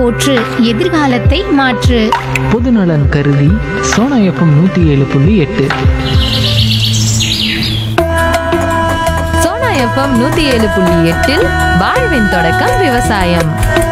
போற்று எதிர்காலத்தை மாற்று பொதுநலன் கருதி சோனா எஃப்எம் நூற்றி ஏழு புள்ளி எட்டு சோனா எஃப்எம் நூத்தி ஏழு புள்ளி எட்டில் வாழ்வின் தொடக்கம் விவசாயம்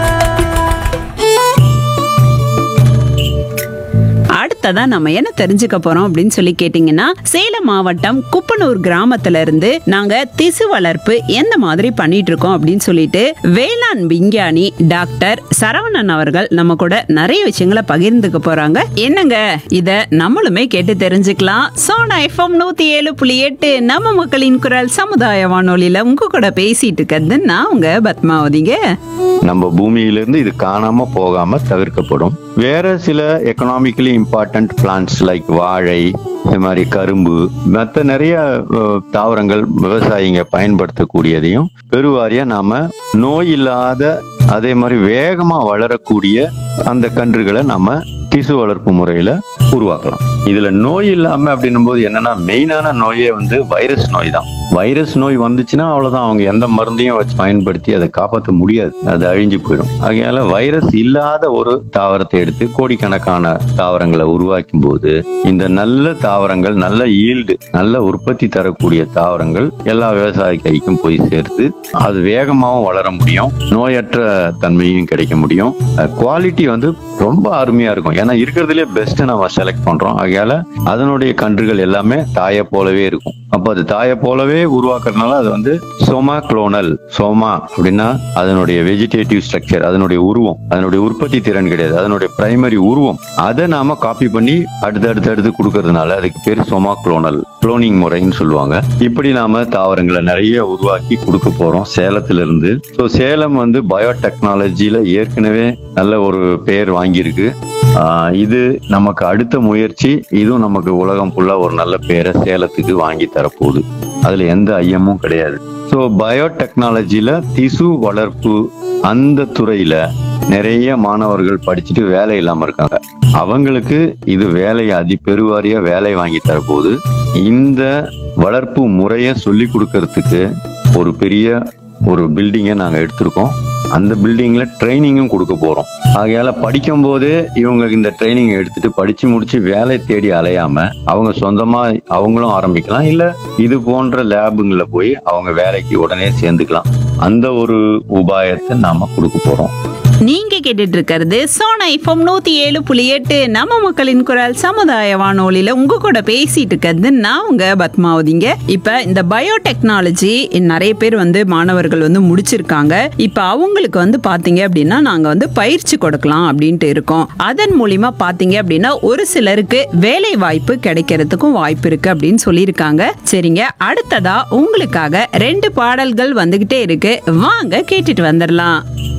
அடுத்ததா நம்ம என்ன தெரிஞ்சுக்க போறோம் அப்படின்னு சொல்லி கேட்டீங்கன்னா சேலம் மாவட்டம் குப்பனூர் கிராமத்துல இருந்து நாங்க திசு வளர்ப்பு எந்த மாதிரி பண்ணிட்டு இருக்கோம் அப்படின்னு சொல்லிட்டு வேளாண் விஞ்ஞானி டாக்டர் சரவணன் அவர்கள் நம்ம கூட நிறைய விஷயங்களை பகிர்ந்துக்க போறாங்க என்னங்க இத நம்மளுமே கேட்டு தெரிஞ்சுக்கலாம் சோனா எஃப்எம் நூத்தி ஏழு புள்ளி எட்டு நம்ம மக்களின் குரல் சமுதாய வானொலியில உங்க கூட பேசிட்டு இருக்கிறது நான் உங்க பத்மாவதிங்க நம்ம பூமியிலிருந்து இது காணாம போகாம தவிர்க்கப்படும் வேற சில எக்கனாமிக்கலி இம்பார்ட்டன்ட் பிளான்ட்ஸ் லைக் வாழை இது மாதிரி கரும்பு மற்ற நிறைய அஹ், தாவரங்கள் விவசாயிங்க பயன்படுத்தக்கூடியதையும் பெருவாரியா நாம நோய் இல்லாத அதே மாதிரி வேகமா வளரக்கூடிய அந்த கன்றுகளை நம்ம திசு வளர்ப்பு முறையில உருவாக்கலாம் இதுல நோய் இல்லாம அப்படின்னும் போது என்னன்னா மெயினான நோயே வந்து வைரஸ் நோய் தான் வைரஸ் நோய் வந்துச்சுன்னா அவ்வளவுதான் அவங்க எந்த மருந்தையும் வச்சு பயன்படுத்தி அதை காப்பாற்ற முடியாது அது அழிஞ்சு போயிடும் அதனால வைரஸ் இல்லாத ஒரு தாவரத்தை எடுத்து கோடிக்கணக்கான தாவரங்களை உருவாக்கும் போது இந்த நல்ல தாவரங்கள் நல்ல ஈல்டு நல்ல உற்பத்தி தரக்கூடிய தாவரங்கள் எல்லா விவசாய கைக்கும் போய் சேர்த்து அது வேகமாகவும் வளர முடியும் நோயற்ற தன்மையும் கிடைக்க முடியும் குவாலிட்டி வந்து ரொம்ப அருமையா இருக்கும் ஏன்னா இருக்கிறதுலே பெஸ்ட் நம்ம செலக்ட் பண்றோம் ஆகையால அதனுடைய கன்றுகள் எல்லாமே தாயை போலவே இருக்கும் அப்போ அது தாயை போலவே உருவாக்குறதுனால அது வந்து சோமா குளோனல் சோமா அப்படின்னா அதனுடைய வெஜிடேட்டிவ் ஸ்ட்ரக்சர் அதனுடைய உருவம் அதனுடைய உற்பத்தி திறன் கிடையாது அதனுடைய பிரைமரி உருவம் அதை நாம காப்பி பண்ணி அடுத்து அடுத்து அடுத்து கொடுக்கறதுனால அதுக்கு பேர் சோமா குளோனல் குளோனிங் முறைன்னு சொல்லுவாங்க இப்படி நாம தாவரங்களை நிறைய உருவாக்கி கொடுக்க போறோம் சேலத்துல இருந்து ஸோ சேலம் வந்து பயோடெக்னாலஜியில ஏற்கனவே நல்ல ஒரு பெயர் வாங்கியிருக்கு ஆஹ் இது நமக்கு அடுத்த முயற்சி இதுவும் நமக்கு உலகம் ஃபுல்லா ஒரு நல்ல பேரை சேலத்துக்கு வாங்கி தரப்போகுது அதுல எந்த ஐயமும் கிடையாது ஸோ பயோடெக்னாலஜியில திசு வளர்ப்பு அந்த துறையில நிறைய மாணவர்கள் படிச்சுட்டு வேலை இல்லாம இருக்காங்க அவங்களுக்கு இது வேலையை அதி பெருவாரியா வேலை வாங்கி தரப்போகுது இந்த வளர்ப்பு முறையை சொல்லி கொடுக்கறதுக்கு ஒரு பெரிய ஒரு பில்டிங்கை நாங்க எடுத்திருக்கோம் அந்த பில்டிங்ல ட்ரைனிங்கும் கொடுக்க போறோம் ஆகையால படிக்கும் போதே இவங்க இந்த ட்ரைனிங் எடுத்துட்டு படிச்சு முடிச்சு வேலை தேடி அலையாம அவங்க சொந்தமா அவங்களும் ஆரம்பிக்கலாம் இல்ல இது போன்ற லேபுங்களை போய் அவங்க வேலைக்கு உடனே சேர்ந்துக்கலாம் அந்த ஒரு உபாயத்தை நாம கொடுக்க போறோம் நீங்க கேட்டுட்டு இருக்கிறது சோனா எஃப்எம் நூத்தி ஏழு புள்ளி எட்டு நம்ம மக்களின் குரல் சமுதாய வானொலியில உங்க கூட பேசிட்டு இருக்கிறது நான் உங்க பத்மாவதிங்க இப்ப இந்த பயோடெக்னாலஜி நிறைய பேர் வந்து மாணவர்கள் வந்து முடிச்சிருக்காங்க இப்ப அவங்களுக்கு வந்து பாத்தீங்க அப்படின்னா நாங்க வந்து பயிற்சி கொடுக்கலாம் அப்படின்ட்டு இருக்கோம் அதன் மூலியமா பாத்தீங்க அப்படின்னா ஒரு சிலருக்கு வேலை வாய்ப்பு கிடைக்கிறதுக்கும் வாய்ப்பு இருக்கு அப்படின்னு சொல்லியிருக்காங்க சரிங்க அடுத்ததா உங்களுக்காக ரெண்டு பாடல்கள் வந்துகிட்டே இருக்கு வாங்க கேட்டுட்டு வந்துடலாம்